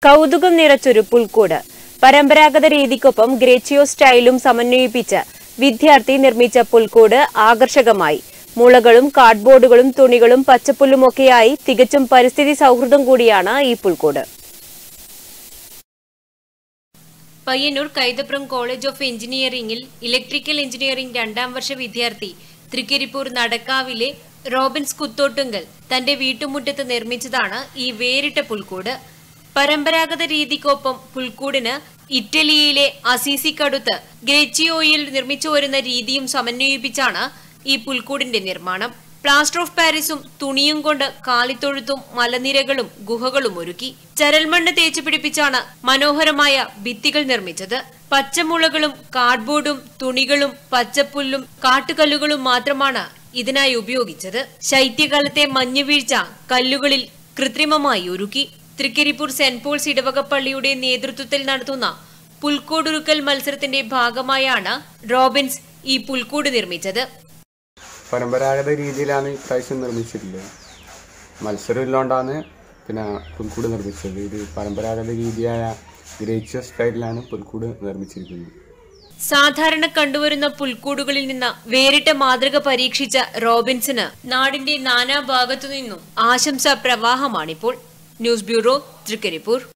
കൗതുകം നിറച്ചൊരു പുൽക്കൂട് പരമ്പരാഗത രീതിക്കൊപ്പം ഗ്രേച്ചിയോ സ്റ്റൈലും സമന്വയിപ്പിച്ച് വിദ്യാർത്ഥി നിർമ്മിച്ച പുൽക്കൂട് ആകർഷകമായി മുളകളും കാർഡ്ബോർഡുകളും തുണികളും പച്ചപ്പുല്ലുമൊക്കെയായി തികച്ചും പരിസ്ഥിതി സൗഹൃദം കൂടിയാണ് ഈ പുൽക്കൂട് പയ്യന്നൂർ കൈതപ്രം കോളേജ് ഓഫ് എഞ്ചിനീയറിംഗിൽ ഇലക്ട്രിക്കൽ എഞ്ചിനീയറിംഗ് രണ്ടാം വർഷ വിദ്യാർത്ഥി തൃക്കരിപ്പൂർ നടക്കാവിലെ റോബിൻസ് കുത്തോട്ടുങ്കൽ തന്റെ വീട്ടുമുറ്റത്ത് നിർമ്മിച്ചതാണ് ഈ വേറിട്ട പുൽക്കൂട് പരമ്പരാഗത രീതിക്കൊപ്പം പുൽക്കൂടിന് ഇറ്റലിയിലെ അസീസിക്കടുത്ത് ഗ്രേച്ചിയോയിൽ നിർമ്മിച്ചു വരുന്ന രീതിയും സമന്വയിപ്പിച്ചാണ് ഈ പുൽക്കൂടിന്റെ നിർമ്മാണം പ്ലാസ്റ്റർ ഓഫ് പാരീസും തുണിയും കൊണ്ട് കാലിത്തൊഴുത്തും മലനിരകളും ഗുഹകളും ഒരുക്കി ചരൽമണ്ണ് തേച്ച് പിടിപ്പിച്ചാണ് മനോഹരമായ ഭിത്തികൾ നിർമ്മിച്ചത് പച്ചമുളകളും കാർഡ്ബോർഡും തുണികളും പച്ചപ്പുല്ലും കാട്ടുകല്ലുകളും മാത്രമാണ് ഇതിനായി ഉപയോഗിച്ചത് ശൈത്യകാലത്തെ മഞ്ഞുവീഴ്ച കല്ലുകളിൽ കൃത്രിമമായി ഒരുക്കി തൃക്കരിപ്പൂർ സെന്റ് പോൾസ് ഇടവകപ്പള്ളിയുടെ നേതൃത്വത്തിൽ നടത്തുന്ന പുൽക്കൂടുരുക്കൽ മത്സരത്തിന്റെ ഭാഗമായാണ് റോബിൻസ് ഈ പുൽക്കൂട് നിർമ്മിച്ചത് പരമ്പരാഗത രീതിയിലാണ് ഇപ്രാവശ്യം നിർമ്മിച്ചിട്ടുള്ളത് മത്സരം ഇല്ലാണ്ടാണ് പിന്നെ പുൽക്കൂട് നിർമ്മിച്ചത് ഇത് പരമ്പരാഗത രീതിയായ ഗ്രേച്ചർ സ്റ്റൈലിലാണ് പുൽക്കൂട് നിർമ്മിച്ചിരിക്കുന്നത് സാധാരണ കണ്ടുവരുന്ന പുൽക്കൂടുകളിൽ നിന്ന് വേറിട്ട മാതൃക പരീക്ഷിച്ച റോബിൻസിന് നാടിന്റെ നാനാഭാഗത്തു നിന്നും ആശംസാ പ്രവാഹമാണിപ്പോൾ ന്യൂസ് ബ്യൂറോ തൃക്കരിപ്പൂർ